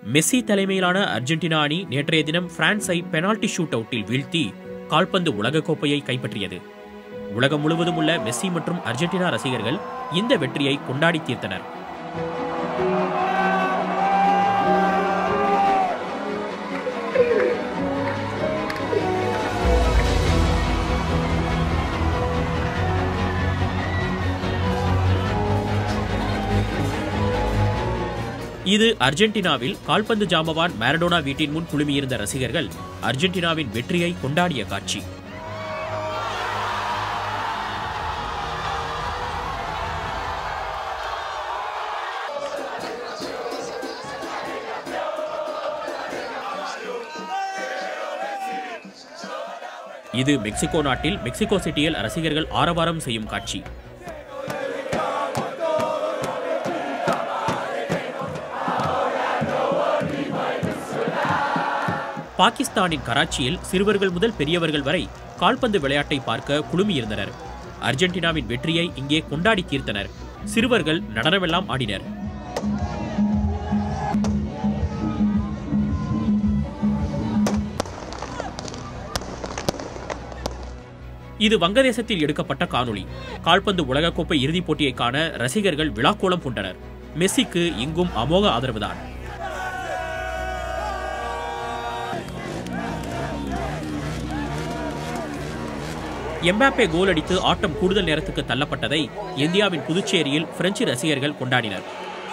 Messi தலைமையிலான Argentina அணி நேற்றைய தினம் பிரான்ஸை பெனால்டி ஷூட் அவுட்டில் வீழ்த்தி கால்பந்து உலகக்கோப்பையை கைப்பற்றியது உலகம் முழுவதும் உள்ள மெஸ்ஸி மற்றும் அர்ஜென்டினா ரசிகர்கள் இந்த வெற்றியை கொண்டாடி தீர்த்தனர் இது அர்ஜென்டினாவில் கால்பந்து ஜாம்பவான் மாரடோனா வீட்டின் முன் குழுமியிருந்த ரசிகர்கள் அர்ஜென்டினாவின் வெற்றியை கொண்டாடிய காட்சி இது மெக்சிகோ நாட்டில் மெக்சிகோ சிட்டியில் ரசிகர்கள் ஆரவாரம் செய்யும் காட்சி பாகிஸ்தானின் கராச்சியில் சிறுவர்கள் முதல் பெரியவர்கள் வரை கால்பந்து விளையாட்டை பார்க்க குழுமியிருந்தனர் அர்ஜென்டினாவின் வெற்றியை இங்கே கொண்டாடி தீர்த்தனர் சிறுவர்கள் நடனமெல்லாம் ஆடினர் இது வங்கதேசத்தில் எடுக்கப்பட்ட காணொளி கால்பந்து உலகக்கோப்பை இறுதிப் போட்டியை காண ரசிகர்கள் விழாக்கோலம் பூண்டனர் மெஸ்ஸிக்கு இங்கும் அமோக ஆதரவுதான் எம்பாப்பே கோல் அடித்து ஆட்டம் கூடுதல் நேரத்துக்கு தள்ளப்பட்டதை இந்தியாவின் புதுச்சேரியில் பிரெஞ்சு ரசிகர்கள் கொண்டாடினர்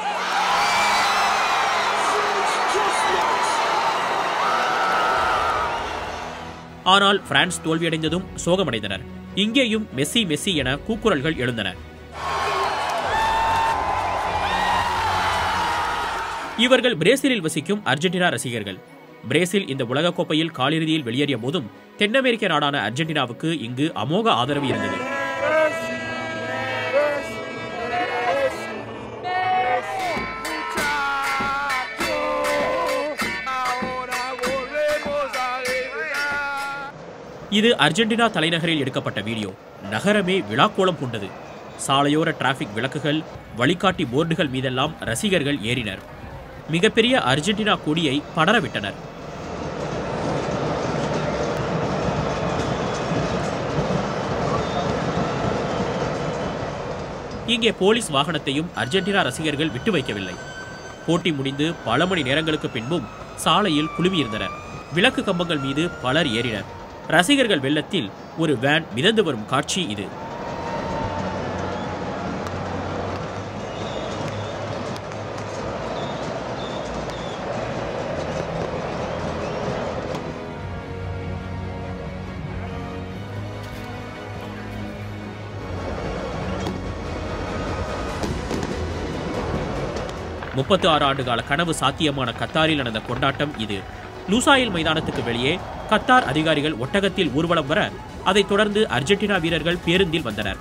ஆனால் பிரான்ஸ் தோல்வியடைந்ததும் சோகமடைந்தனர் இங்கேயும் மெஸ்ஸி மெஸ்ஸி என கூக்குரல்கள் எழுந்தன இவர்கள் பிரேசிலில் வசிக்கும் அர்ஜென்டினா ரசிகர்கள் பிரேசில் இந்த உலகக்கோப்பையில் காலிறுதியில் வெளியேறிய போதும் தென் அமெரிக்க நாடான அர்ஜென்டினாவுக்கு இங்கு அமோக ஆதரவு இருந்தது இது அர்ஜென்டினா தலைநகரில் எடுக்கப்பட்ட வீடியோ நகரமே விழாக்கோலம் பூண்டது சாலையோர டிராபிக் விளக்குகள் வழிகாட்டி போர்டுகள் மீதெல்லாம் ரசிகர்கள் ஏறினர் மிகப்பெரிய அர்ஜென்டினா கொடியை படரவிட்டனர் இங்கே போலீஸ் வாகனத்தையும் அர்ஜென்டினா ரசிகர்கள் விட்டு வைக்கவில்லை போட்டி முடிந்து பல மணி நேரங்களுக்கு பின்பும் சாலையில் குழுமியிருந்தனர் விளக்கு கம்பங்கள் மீது பலர் ஏறினர் ரசிகர்கள் வெள்ளத்தில் ஒரு வேன் மிதந்து வரும் காட்சி இது முப்பத்து ஆறு ஆண்டு கால கனவு சாத்தியமான கத்தாரில் நடந்த கொண்டாட்டம் இது லூசாயில் மைதானத்துக்கு வெளியே கத்தார் அதிகாரிகள் ஒட்டகத்தில் ஊர்வலம் வர அதைத் தொடர்ந்து அர்ஜென்டினா வீரர்கள் பேருந்தில் வந்தனர்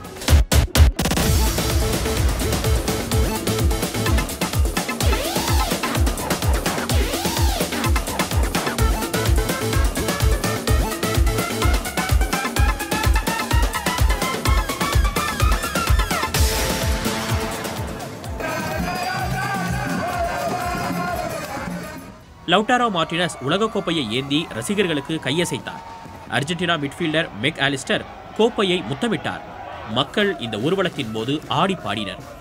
லவுட்டாரோ மார்டினஸ் உலகக்கோப்பையை ஏந்தி ரசிகர்களுக்கு கையசைத்தார் அர்ஜென்டினா மிட்ஃபீல்டர் மெக் ஆலிஸ்டர் கோப்பையை முத்தமிட்டார் மக்கள் இந்த ஊர்வலத்தின் போது ஆடி பாடினர்